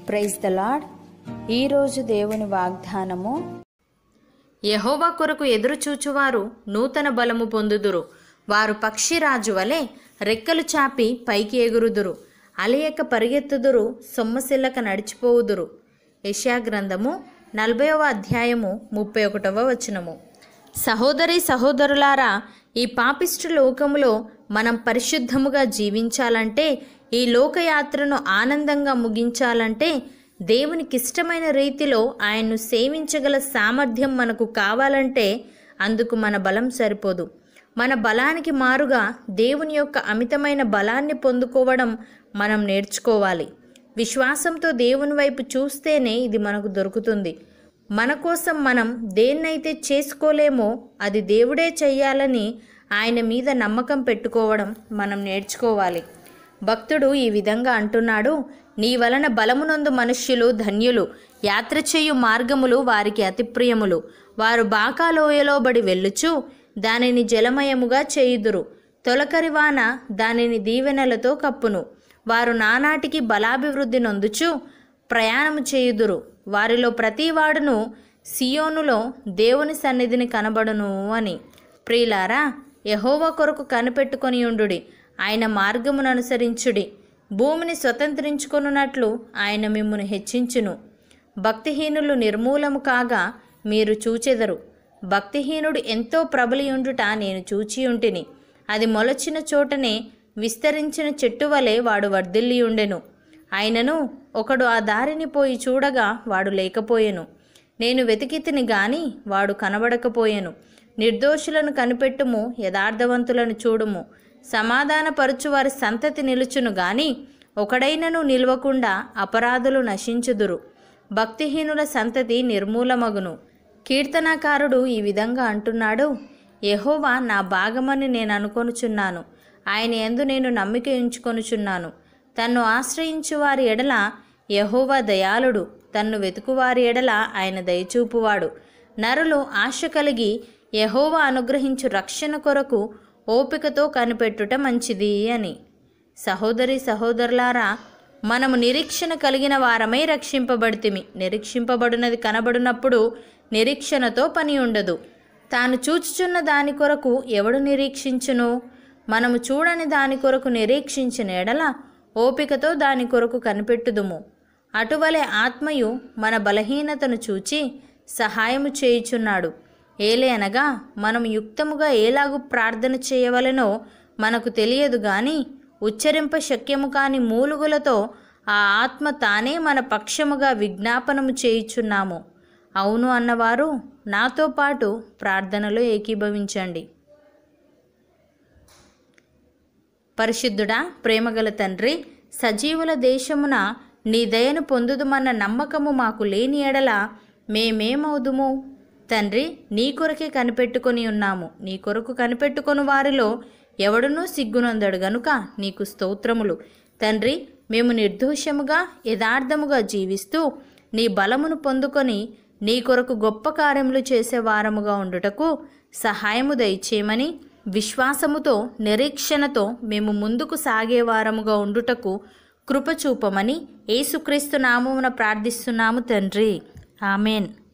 praise the lord ఈరోజు దేవుని వాగ్దానము యహోవా కొరకు ఎదురుచూచువారు నూతన బలము పొందుదురు వారు పక్షిరాజు వలె రెక్కలు చాపి పైకి ఎగురుదురు అలయక పరిగెత్తుదురు సొమ్మసిల్లక నడిచిపోవుదురు యెషయా గ్రంథము నలభైవ అధ్యాయము ముప్పై ఒకటవ వచనము సహోదరి సహోదరులారా ఈ పాపిష్టి లోకములో మనం పరిశుద్ధముగా జీవించాలంటే ఈ లోకయాత్రను ఆనందంగా ముగించాలంటే దేవునికిష్టమైన రీతిలో ఆయన్ను సేవించగల సామర్థ్యం మనకు కావాలంటే అందుకు మన బలం సరిపోదు మన బలానికి మారుగా దేవుని యొక్క అమితమైన బలాన్ని పొందుకోవడం మనం నేర్చుకోవాలి విశ్వాసంతో దేవుని వైపు చూస్తేనే ఇది మనకు దొరుకుతుంది మన కోసం మనం దేన్నైతే చేసుకోలేమో అది దేవుడే చెయ్యాలని ఆయన మీద నమ్మకం పెట్టుకోవడం మనం నేర్చుకోవాలి భక్తుడు ఈ విధంగా అంటున్నాడు నీ వలన బలమునందు మనుష్యులు ధన్యులు యాత్ర చేయు మార్గములు వారికి అతి ప్రియములు వారు బాకాలోయలో బడి వెళ్ళుచు దానిని జలమయముగా చేయుదురు తొలకరి వాన దానిని దీవెనలతో కప్పును వారు నానాటికి బలాభివృద్ధి నొందుచు ప్రయాణము చేయుదురు వారిలో ప్రతివాడును సియోనులో దేవుని సన్నిధిని కనబడును అని ప్రియులారా యహోవా కొరకు కనిపెట్టుకొని ఉండుడి ఆయన మార్గమును అనుసరించుడి భూమిని స్వతంత్రించుకొనున్నట్లు ఆయన మిమ్మును హెచ్చించును భక్తిహీనులు నిర్మూలము కాగా మీరు చూచెదరు భక్తిహీనుడు ఎంతో ప్రబలియుండుట నేను చూచి ఉంటిని అది మొలచిన చోటనే విస్తరించిన చెట్టు వలె వాడు వర్ధిల్లియుండెను అయినను ఒకడు ఆ దారిని పోయి చూడగా వాడు లేకపోయెను నేను వెతికితిని గాని వాడు కనబడకపోయెను నిర్దోషులను కనిపెట్టుము యథార్థవంతులను చూడుము సమాధానపరచు వారి సంతతి నిలుచును గాని ఒకడైనను నిలవకుండా అపరాధులు నశించుదురు భక్తిహీనుల సంతతి నిర్మూలమగును కీర్తనాకారుడు ఈ విధంగా అంటున్నాడు యెహోవా నా భాగమని నేను అనుకొనుచున్నాను ఆయన ఎందు నేను నమ్మిక ఉంచుకొనుచున్నాను తన్ను ఆశ్రయించు వారి ఎడల యహోవా దయాళుడు తన్ను వెతుకువారి ఎడల ఆయన దయచూపువాడు నరులు ఆశ కలిగి యహోవా అనుగ్రహించు రక్షణ కొరకు ఓపికతో కనిపెట్టుట మంచిది అని సహోదరి సహోదరులారా మనము నిరీక్షణ కలిగిన వారమై రక్షింపబడితిమి నిరీక్షింపబడినది కనబడినప్పుడు నిరీక్షణతో పని ఉండదు తాను చూచుచున్న దాని కొరకు ఎవడు నిరీక్షించును మనము చూడని దాని కొరకు నిరీక్షించిన ఎడల ఓపికతో దాని కొరకు కనిపెట్టుదుము అటువలే ఆత్మయు మన బలహీనతను చూచి సహాయము చేయుచున్నాడు ఏలే అనగా మనం యుక్తముగా ఏలాగు ప్రార్థన చేయవలెనో మనకు తెలియదు గాని ఉచ్చరింప శక్యము కాని మూలుగులతో ఆ ఆత్మ తానే మన పక్షముగా విజ్ఞాపనము చేయుచున్నాము అవును అన్నవారు నాతో పాటు ప్రార్థనలో ఏకీభవించండి పరిశుద్ధుడా ప్రేమగల తండ్రి సజీవుల దేశమున నీ దయను పొందుదుమన్న నమ్మకము మాకు లేని ఎడల మేమేమవుదుము తండ్రి నీ కొరకే కనిపెట్టుకొని ఉన్నాము నీ కొరకు కనిపెట్టుకొని వారిలో ఎవడునూ సిగ్గునందడు గనుక నీకు స్తోత్రములు తండ్రి మేము నిర్దోషముగా యథార్థముగా జీవిస్తూ నీ బలమును పొందుకొని నీ కొరకు గొప్ప కార్యములు చేసే వారముగా ఉండుటకు సహాయము దయచేయమని విశ్వాసముతో నిరీక్షణతో మేము ముందుకు సాగే వారముగా ఉండుటకు కృప చూపమని యేసుక్రీస్తు నామమున ప్రార్థిస్తున్నాము తండ్రి ఆమెన్